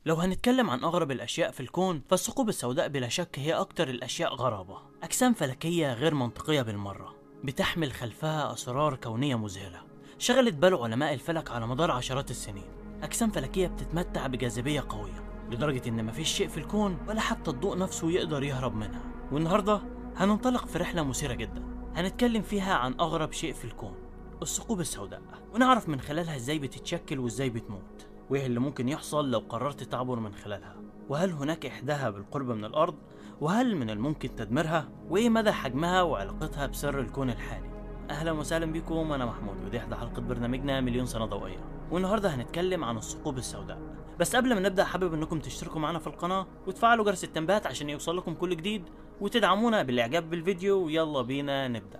لو هنتكلم عن أغرب الأشياء في الكون فالثقوب السوداء بلا شك هي أكتر الأشياء غرابة أجسام فلكية غير منطقية بالمرة بتحمل خلفها أسرار كونية مذهلة شغلت بال علماء الفلك على مدار عشرات السنين أجسام فلكية بتتمتع بجاذبية قوية لدرجة إن مفيش شيء في الكون ولا حتى الضوء نفسه يقدر يهرب منها والنهاردة هننطلق في رحلة مثيرة جدا هنتكلم فيها عن أغرب شيء في الكون الثقوب السوداء ونعرف من خلالها ازاي بتتشكل وازاي بتموت وايه اللي ممكن يحصل لو قررت تعبر من خلالها وهل هناك احداها بالقرب من الارض وهل من الممكن تدميرها وايه مدى حجمها وعلاقتها بسر الكون الحالي اهلا وسهلا بكم انا محمود ودي احدى حلقه برنامجنا مليون سنه ضوئيه والنهارده هنتكلم عن الثقوب السوداء بس قبل ما نبدا حابب انكم تشتركوا معنا في القناه وتفعلوا جرس التنبيهات عشان يوصل لكم كل جديد وتدعمونا بالاعجاب بالفيديو ويلا بينا نبدا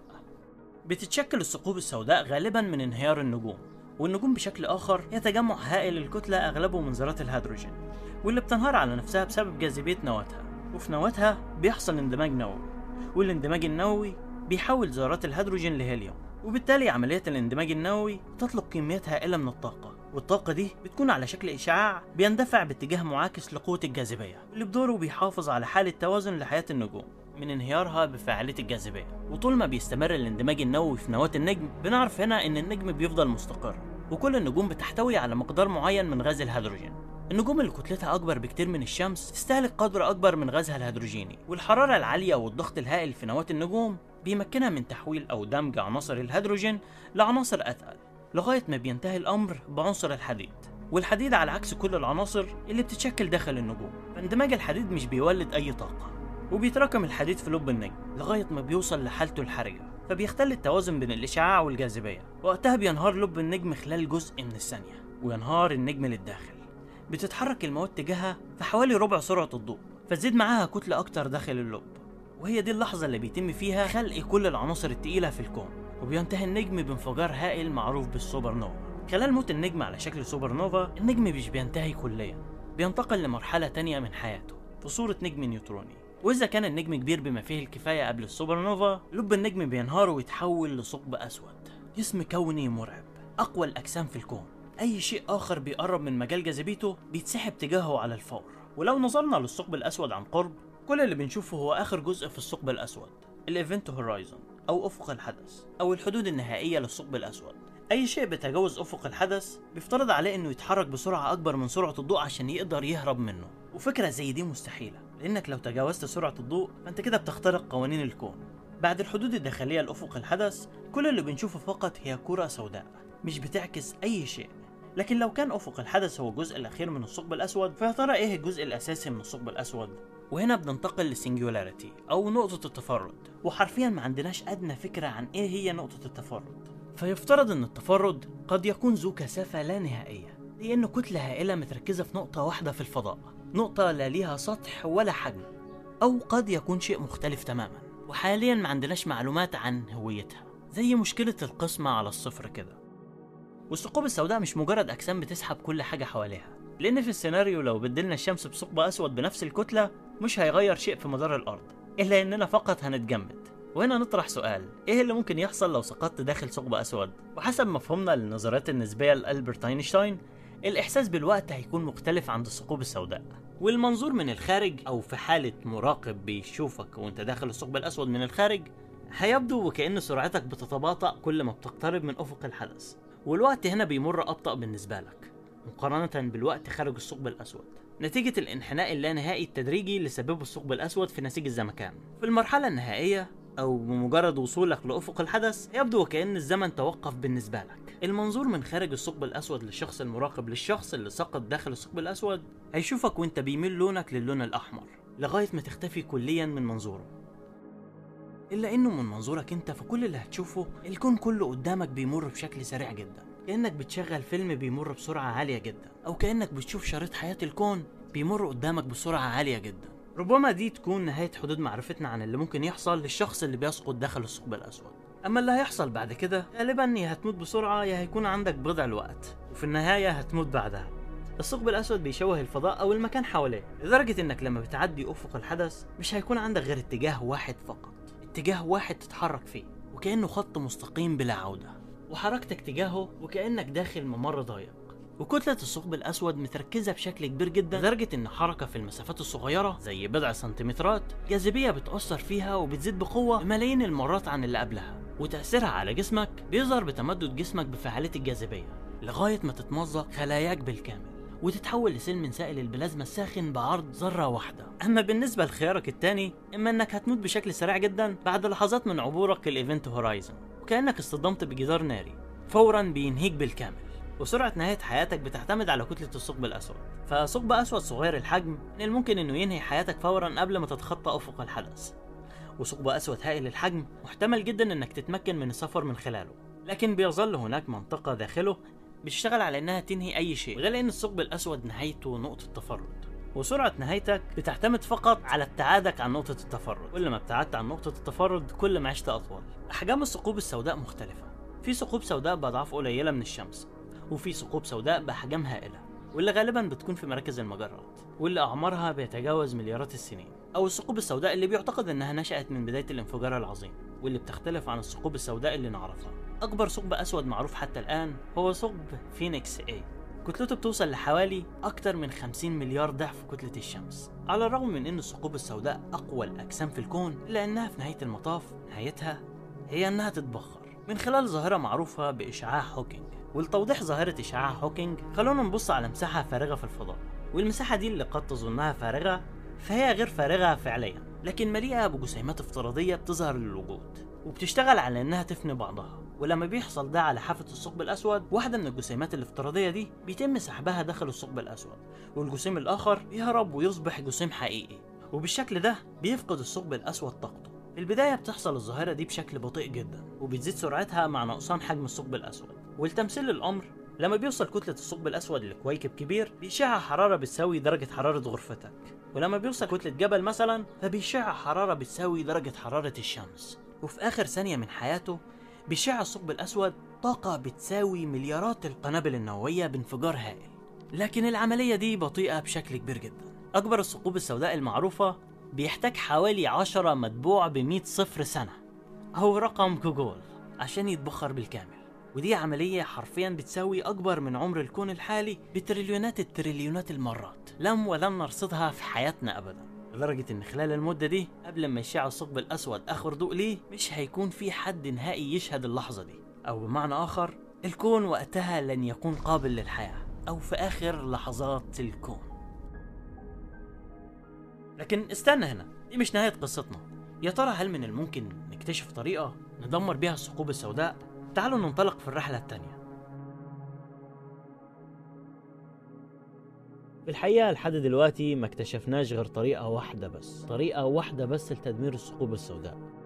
بتتشكل الثقوب السوداء غالبا من انهيار النجوم والنجوم بشكل آخر هي تجمع هائل الكتلة أغلبه من ذرات الهيدروجين واللي بتنهار على نفسها بسبب جاذبية نواتها وفي نواتها بيحصل اندماج نووي والاندماج النووي بيحول ذرات الهيدروجين لهيليوم وبالتالي عملية الاندماج النووي بتطلق كميات هائلة من الطاقة والطاقة دي بتكون على شكل إشعاع بيندفع باتجاه معاكس لقوة الجاذبية اللي بدوره بيحافظ على حالة توازن لحياة النجوم من انهيارها بفاعلية الجاذبية وطول ما بيستمر الاندماج النووي في نواة النجم بنعرف هنا ان النجم بيفضل مستقر وكل النجوم بتحتوي على مقدار معين من غاز الهيدروجين النجوم اللي كتلتها اكبر بكتير من الشمس تستهلك قدر اكبر من غازها الهيدروجيني والحراره العاليه والضغط الهائل في نواه النجوم بيمكنها من تحويل او دمج عناصر الهيدروجين لعناصر اتقل لغايه ما بينتهي الامر بعنصر الحديد والحديد على عكس كل العناصر اللي بتتشكل داخل النجوم فاندماج الحديد مش بيولد اي طاقه وبيتراكم الحديد في لب النجم لغايه ما بيوصل لحالته الحرجه فبيختل التوازن بين الاشعاع والجاذبيه وقتها بينهار لب النجم خلال جزء من الثانيه وينهار النجم للداخل بتتحرك المواد تجاهها في حوالي ربع سرعه الضوء فتزيد معاها كتله اكتر داخل اللب وهي دي اللحظه اللي بيتم فيها خلق كل العناصر التقيله في الكون وبينتهي النجم بانفجار هائل معروف بالسوبر نوفا خلال موت النجم على شكل سوبر نوفا النجم مش بينتهي كليا بينتقل لمرحله تانية من حياته في صوره نجم نيوتروني واذا كان النجم كبير بما فيه الكفايه قبل السوبر نوفا لب النجم بينهار ويتحول لثقب اسود جسم كوني مرعب اقوى الاجسام في الكون اي شيء اخر بيقرب من مجال جاذبيته بيتسحب تجاهه على الفور ولو نظرنا للثقب الاسود عن قرب كل اللي بنشوفه هو اخر جزء في الثقب الاسود الايفنت هورايزون او افق الحدث او الحدود النهائيه للثقب الاسود اي شيء بيتجاوز افق الحدث بيفترض عليه انه يتحرك بسرعه اكبر من سرعه الضوء عشان يقدر يهرب منه وفكره زي دي مستحيله لانك لو تجاوزت سرعه الضوء فانت كده بتخترق قوانين الكون بعد الحدود الداخليه لافق الحدث كل اللي بنشوفه فقط هي كره سوداء مش بتعكس اي شيء لكن لو كان افق الحدث هو الجزء الاخير من الثقب الاسود فيا ترى ايه الجزء الاساسي من الثقب الاسود وهنا بننتقل للسنجولاريتي او نقطه التفرد وحرفيا ما عندناش ادنى فكره عن ايه هي نقطه التفرد فيفترض ان التفرد قد يكون ذو كثافه لا نهائيه لانه كتله هائله متركزه في نقطه واحده في الفضاء نقطه لا ليها سطح ولا حجم او قد يكون شيء مختلف تماما وحاليا ما عندناش معلومات عن هويتها زي مشكله القسمه على الصفر كده والثقوب السوداء مش مجرد اجسام بتسحب كل حاجه حواليها لان في السيناريو لو بدلنا الشمس بثقب اسود بنفس الكتله مش هيغير شيء في مدار الارض الا اننا فقط هنتجمد وهنا نطرح سؤال ايه اللي ممكن يحصل لو سقطت داخل ثقب اسود وحسب مفهومنا للنظريات النسبيه لالبرت اينشتاين الاحساس بالوقت هيكون مختلف عند الثقوب السوداء والمنظور من الخارج او في حاله مراقب بيشوفك وانت داخل الثقب الاسود من الخارج هيبدو وكأن سرعتك بتتباطأ كل ما بتقترب من افق الحدث والوقت هنا بيمر ابطأ بالنسبه لك مقارنه بالوقت خارج الثقب الاسود نتيجة الانحناء اللانهائي التدريجي اللي سببه الثقب الأسود في نسيج الزمكان. في المرحلة النهائية أو بمجرد وصولك لأفق الحدث يبدو وكأن الزمن توقف بالنسبة لك. المنظور من خارج الثقب الأسود للشخص المراقب للشخص اللي سقط داخل الثقب الأسود هيشوفك وأنت بيميل لونك للون الأحمر لغاية ما تختفي كليا من منظوره. إلا إنه من منظورك أنت فكل اللي هتشوفه الكون كله قدامك بيمر بشكل سريع جدا. كأنك بتشغل فيلم بيمر بسرعة عالية جدا أو كأنك بتشوف شريط حياة الكون بيمر قدامك بسرعة عالية جدا ربما دي تكون نهاية حدود معرفتنا عن اللي ممكن يحصل للشخص اللي بيسقط داخل الثقب الأسود أما اللي هيحصل بعد كده غالبا يا هتموت بسرعة يا هيكون عندك بضع الوقت وفي النهاية هتموت بعدها الثقب الأسود بيشوه الفضاء أو المكان حواليه لدرجة إنك لما بتعدي أفق الحدث مش هيكون عندك غير اتجاه واحد فقط اتجاه واحد تتحرك فيه وكأنه خط مستقيم بلا عودة وحركتك تجاهه وكأنك داخل ممر ضيق وكتلة الثقب الأسود متركزة بشكل كبير جدا لدرجة إن حركة في المسافات الصغيرة زي بضع سنتيمترات جاذبية بتأثر فيها وبتزيد بقوة ملايين المرات عن اللي قبلها وتأثيرها على جسمك بيظهر بتمدد جسمك بفعالية الجاذبية لغاية ما تتمزق خلاياك بالكامل وتتحول لسيل من سائل البلازما الساخن بعرض ذرة واحدة أما بالنسبة لخيارك التاني إما إنك هتموت بشكل سريع جدا بعد لحظات من عبورك الإيفنت هورايزن وكأنك اصطدمت بجدار ناري فورا بينهيك بالكامل وسرعة نهاية حياتك بتعتمد على كتلة الثقب الأسود فثقب أسود صغير الحجم من الممكن إنه ينهي حياتك فورا قبل ما تتخطى أفق الحدث وثقب أسود هائل الحجم محتمل جدا إنك تتمكن من السفر من خلاله لكن بيظل هناك منطقة داخله بتشتغل على إنها تنهي أي شيء غير إن الثقب الأسود نهايته نقطة تفرد وسرعة نهايتك بتعتمد فقط على ابتعادك عن نقطة التفرد كل ما ابتعدت عن نقطة التفرد كل ما عشت أطول أحجام الثقوب السوداء مختلفة في ثقوب سوداء بأضعاف قليلة من الشمس وفي ثقوب سوداء بأحجام هائلة واللي غالبا بتكون في مراكز المجرات واللي أعمارها بيتجاوز مليارات السنين أو الثقوب السوداء اللي بيعتقد إنها نشأت من بداية الانفجار العظيم واللي بتختلف عن الثقوب السوداء اللي نعرفها أكبر ثقب أسود معروف حتى الآن هو ثقب فينيكس A كتلته بتوصل لحوالي أكتر من 50 مليار ضعف كتلة الشمس على الرغم من أن الثقوب السوداء أقوى الأجسام في الكون إلا أنها في نهاية المطاف نهايتها هي أنها تتبخر من خلال ظاهرة معروفة بإشعاع هوكينج ولتوضيح ظاهرة إشعاع هوكينج خلونا نبص على مساحة فارغة في الفضاء والمساحة دي اللي قد تظنها فارغة فهي غير فارغة فعليا لكن مليئة بجسيمات افتراضية بتظهر للوجود وبتشتغل على انها تفني بعضها ولما بيحصل ده على حافة الثقب الأسود واحدة من الجسيمات الافتراضية دي بيتم سحبها داخل الثقب الأسود والجسيم الآخر يهرب ويصبح جسيم حقيقي وبالشكل ده بيفقد الثقب الأسود طاقته في البداية بتحصل الظاهرة دي بشكل بطيء جدا وبتزيد سرعتها مع نقصان حجم الثقب الأسود والتمثيل للأمر لما بيوصل كتلة الثقب الأسود لكويكب كبير بيشع حرارة بتساوي درجة حرارة غرفتك ولما بيوصل كتلة جبل مثلا فبيشع حرارة بتساوي درجة حرارة الشمس وفي آخر ثانية من حياته بيشع الثقب الأسود طاقة بتساوي مليارات القنابل النووية بانفجار هائل لكن العملية دي بطيئة بشكل كبير جدا أكبر الثقوب السوداء المعروفة بيحتاج حوالي عشرة متبوع بمئة صفر سنة أو رقم جوجول عشان يتبخر بالكامل ودي عملية حرفيا بتساوي أكبر من عمر الكون الحالي بتريليونات التريليونات المرات لم ولن نرصدها في حياتنا أبدا لدرجة إن خلال المدة دي قبل ما يشع الثقب الأسود آخر ضوء ليه مش هيكون في حد نهائي يشهد اللحظة دي أو بمعنى آخر الكون وقتها لن يكون قابل للحياة أو في آخر لحظات الكون لكن استنى هنا دي مش نهاية قصتنا يا ترى هل من الممكن نكتشف طريقة ندمر بيها الثقوب السوداء؟ تعالوا ننطلق في الرحلة التانية في الحقيقة لحد دلوقتي ما اكتشفناش غير طريقة واحدة بس طريقة واحدة بس لتدمير الثقوب السوداء